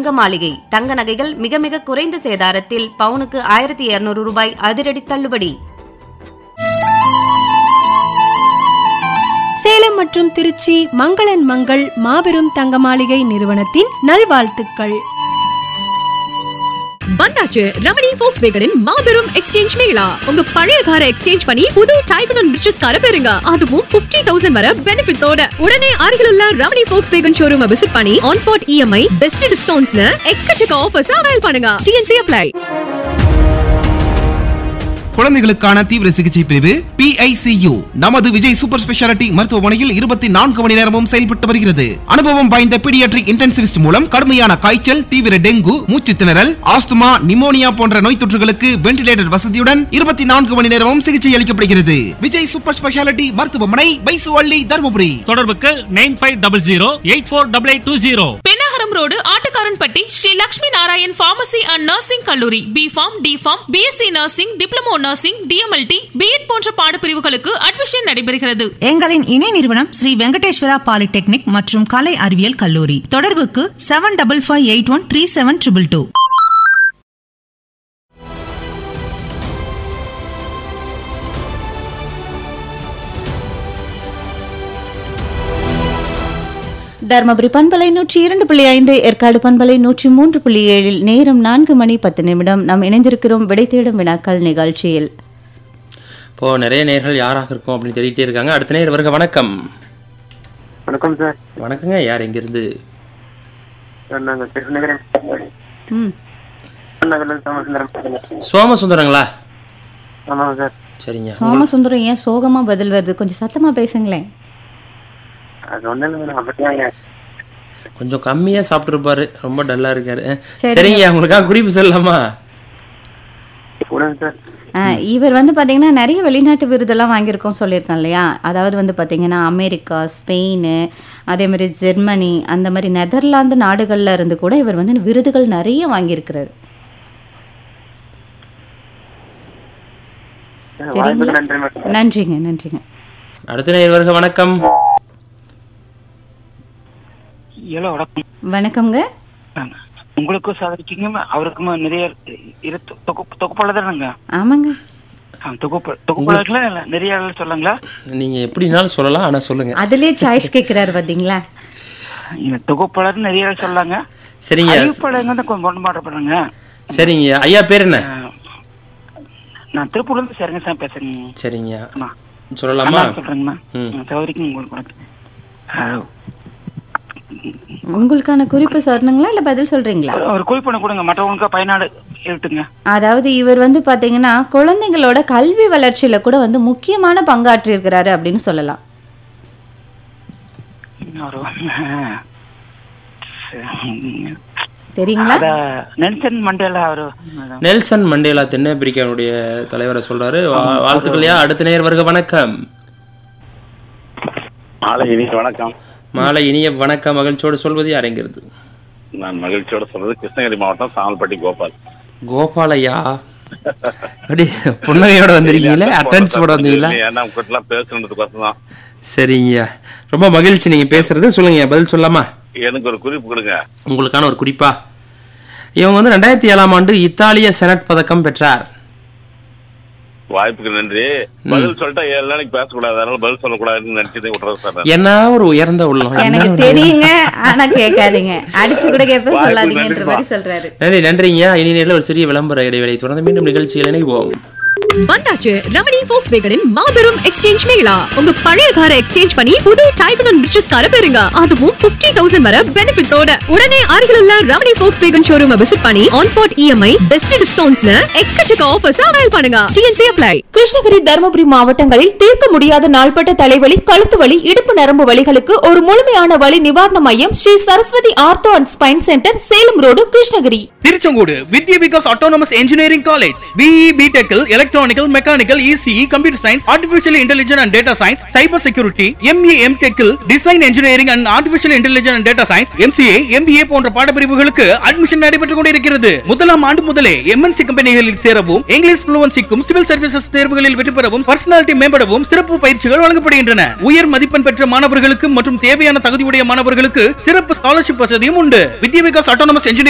தங்க மாளிகை தங்க நகைகள் மிக மிக குறைந்த சேதாரத்தில் பவுனுக்கு ஆயிரத்தி இருநூறு ரூபாய் அதிரடி தள்ளுபடி சேலம் மற்றும் திருச்சி மங்களன் மங்கள் மாபெரும் தங்க மாளிகை நிறுவனத்தின் நல்வாழ்த்துக்கள் வந்தாச்சு ரமணி ஃபோக்ஸ் வேகனின் மாபெரும் எக்ஸ்சேஞ்ச் மேளா உங்க பழைய காரை எக்ஸ்சேஞ்ச் பண்ணி புது டைப் அண்ட் ரிச்சஸ் காரை பெறுங்க அதுவும் 50000 தௌசண்ட் வர பெனிஃபிட்ஸோட உடனே அருகில் உள்ள Ramani Volkswagen showroom visit பண்ணி ஆன் ஸ்பாட் இஎம்ஐ பெஸ்ட் டிஸ்கவுண்ட்ஸ்ல எக்கச்சக்க ஆஃபர்ஸ் அவைல் பண்ணுங்க டிஎன்சி அப்ளை குழந்தைகளுக்கான தீவிர சிகிச்சை பிரிவு PICU நமது விஜய் சூப்பர் ஸ்பெஷாலிட்டி மருத்துவமனையில் இருபத்தி நான்கு மணி நேரமும் செயல்பட்டு வருகிறது அனுபவம் வாய்ந்த பீடியாட்ரிக் இன்டென்சிவிஸ்ட் மூலம் கடுமையான காய்ச்சல் தீவிர டெங்கு மூச்சு திணறல் ஆஸ்துமா நிமோனியா போன்ற நோய் தொற்றுகளுக்கு வென்டிலேட்டர் வசதியுடன் இருபத்தி நான்கு மணி நேரமும் சிகிச்சை அளிக்கப்படுகிறது விஜய் சூப்பர் ஸ்பெஷாலிட்டி மருத்துவமனை பைசுவள்ளி தருமபுரி தொடர்புக்கு nine five double zero eight four double eight two zero Pennagaram road Attukaranpatti Sri Lakshmi Narayan pharmacy and nursing கல்லூரி B pharm D pharm BSc nursing diploma nursing DMLT BEd போன்ற பாடப்பிரிவுகளுக்கு அட்மிஷன் நடைபெறுகிறது எங்களின் இணை நிறுவனம் ஸ்ரீ வெங்கடேஸ்வரா பாலிடெக்னிக் மற்றும் கலை அறிவியல் கல்லூரி தொடர்புக்கு seven double five eight one three seven triple two Dharmapuri பண்பலை நூற்றி இரண்டு புள்ளி ஐந்து ஏற்காடு பண்பலை நூற்றி மூன்று புள்ளி ஏழில் நேரம் நான்கு மணி பத்து நிமிடம் நாம் இணைந்திருக்கிறோம் விடை தேடும் வினாக்கள் நிகழ்ச்சியில் இப்போ நிறைய நேர்கள் யாராக இருக்கும் அப்படின்னு தேடிட்டே இருக்காங்க அடுத்த நேர் வருக வணக்கம் வணக்கம் சார் வணக்கங்க யார் எங்கிருந்து சார் நாங்கள் திருநகரம் ம் நகரில் சோமசுந்தரம் பேசுறேங்க. சோமசுந்தரங்களா ஆமாங்க சார் சரிங்க சோமசுந்தரம் ஏன் சோகமா பதில் வருது கொஞ்சம் சத்தமா பேசுங்களேன் அது ஒன்றும் இல்லை மேடம் அப்படியாங்க கொஞ்சம் கம்மியா சாப்பிட்டுருப்பாரு ரொம்ப டல்லா இருக்காரு சரி. சரிங்க உங்களுக்காக குறிப்பு சொல்லலாமா கொடுங்க சார் ஆ, இவர் வந்து பாத்தீங்கன்னா நிறைய வெளிநாட்டு விருதெல்லாம் வாங்கியிருக்கோம் சொல்லியிருக்கேன் இல்லையா அதாவது வந்து பாத்தீங்கன்னா அமெரிக்கா ஸ்பெயின் அதே மாதிரி ஜெர்மனி அந்த மாதிரி நெதர்லாந்து நாடுகள்ல இருந்து கூட இவர் வந்து விருதுகள் நிறைய வாங்கியிருக்கிறாரு வாய்ப்புக்கு நன்றி மேடம் நன்றிங்க நன்றிங்க அடுத்த நேர் வருக வணக்கம் ஹலோ வணக்கம் வணக்கம்ங்க உங்களுக்கும் சாதரிச்சிங்க அவருக்கும் நிறைய இரு தொகுப்பு தொகுப்பாளர் தானங்க ஆமாங்க தொகுப்பு தொகுப்பாளர்களா இல்ல நிறைய ஆள் சொல்லுங்களா நீங்க எப்படினாலும் சொல்லலாம் ஆனா சொல்லுங்க அதுலயே சாய்ஸ் கேக்குறாரு பாத்தீங்களா இந்த தொகுப்பாளர் நிறைய ஆள் சொல்லாங்க சரிங்க அறிவிப்பாளருங்க தான் கொஞ்சம் ஒன்று மாற்றப்படுறாங்க சரிங்க ஐயா பேர் என்ன நான் திருப்பூர்ல இருந்து சரிங்க சார் பேசுறேங்க சரிங்க அம்மா. சொல்லலாமா அண்ணா சொல்றேங்கம்மா ம். சௌதரிக்கு உங்களுக்கு வணக்கம் ஆ, உங்களுக்கான குறிப்பு சொல்லணுங்களா இல்ல பதில் சொல்றீங்களா ஒரு குறிப்பு கொடுங்க மற்றவங்களுக்கு பயனாடு எழுட்டுங்க அதாவது இவர் வந்து பாத்தீங்கன்னா குழந்தைங்களோட கல்வி வளர்ச்சியில கூட வந்து முக்கியமான பங்காற்றி இருக்கிறாரு அப்படின்னு சொல்லலாம் ஒரு தெரியுங்களா அத நெல்சன் மண்டேலா அவரு நெல்சன் மண்டேலா தென்னாப்பிரிக்காவுடைய தலைவரை சொல்றாரு வா- வாழ்த்துக்கள்யா அடுத்த நேர் வருக வணக்கம் மாலை இனி வணக்கம் மாலை இனிய வணக்கம் மகிழ்ச்சியோடு சொல்வது யாருங்கிறது நான் மகிழ்ச்சியோட சொல்றது கிருஷ்ணகிரி மாவட்டம் சாமல்பட்டி கோபால் கோபாலையா அப்படி புன்னகையோட வந்திருக்கீங்களே அட்டன்ஸ் போட வந்தீங்களா ஏன்னா உங்ககிட்ட பேசணுன்றதுக்கோசம் தான் சரிங்கய்யா ரொம்ப மகிழ்ச்சி நீங்க பேசுறது சொல்லுங்க பதில் சொல்லாமா எனக்கு ஒரு குறிப்பு கொடுங்க உங்களுக்கான ஒரு குறிப்பா இவங்க வந்து ரெண்டாயிரத்தி ஏழாம் ஆண்டு இத்தாலிய செனட் பதக்கம் பெற்றார் வாய்ப்புக்கு நன்றி பதில் சொல்லிட்டா ஏழு நாளைக்கு பேசக்கூடாது அதனால பதில் சொல்லக்கூடாதுன்னு நினைச்சதே விட்டுறது சார் நான். என்ன ஒரு உயர்ந்த உள்ளம் என்ன எனக்கு ஒரு- தெரியுங்க ஆனா கேட்காதீங்க அடிச்சு கூட கேட்ப வாய்ப்பு சொல்லாதீங்கன்ற நன்றிப்பா. மாதிரி சொல்றாரு நன்றி நன்றிங்க இனி நேரில் ஒரு சிறிய விளம்பர இடைவேளை தொடர்ந்து மீண்டும் நிகழ்ச்சியில் இணைவோம் வந்தாச்சு ரமணி ஃபோக்ஸ் வேகனின் மாபெரும் எக்ஸ்சேஞ்ச் மேளா உங்க பழைய காரை எக்ஸ்சேஞ்ச் பண்ணி புது டைப் அண்ட் ரிச்சஸ் காரை பெறுங்க அதுவும் 50000 தௌசண்ட் வர பெனிஃபிட்ஸோட உடனே அருகில் உள்ள Ramani Volkswagen showroom visit பண்ணி ஆன் ஸ்பாட் இஎம்ஐ பெஸ்ட் டிஸ்கவுண்ட்ஸ்ல எக்கச்சக்க ஆஃபர்ஸ் அவைல் பண்ணுங்க டிஎன்சி அப்ளை கிருஷ்ணகிரி தருமபுரி மாவட்டங்களில் தீர்க்க முடியாத நாள்பட்ட தலைவலி கழுத்து வலி இடுப்பு நரம்பு வலிகளுக்கு ஒரு முழுமையான வலி நிவாரண மையம் Sri Saraswati ortho and spine centre Salem road Krishnagiri Tiruchengode Vidya Vikas autonomous engineering college BE பிடெக்கில் electrical mechanical ECE computer science artificial intelligence and data science cyber security ME M டெக்கில் design engineering and artificial intelligence and data science MCA MBA போன்ற பாடப்பிரிவுகளுக்கு admission நடைபெற்றுக் கொண்டிருக்கிறது முதலாம் ஆண்டு முதலே MNC கம்பெனிகளில் சேரவும் இங்கிலீஷ் புளுவன்சிக்கும் சிவில் சர்வீசஸ் தேர்வுகளில் வெற்றி பெறவும் பர்சனாலிட்டி மேம்படவும் சிறப்பு பயிற்சிகள் வழங்கப்படுகின்றன உயர் மதிப்பெண் பெற்ற மாணவர்களுக்கு மற்றும் தேவையான தகுதியுடைய மாணவர்களுக்கு சிறப்பு ஸ்காலர்ஷிப் வசதியும் உண்டு வித்யா விகாஸ் ஆட்டோனமஸ் இன்ஜினியரிங்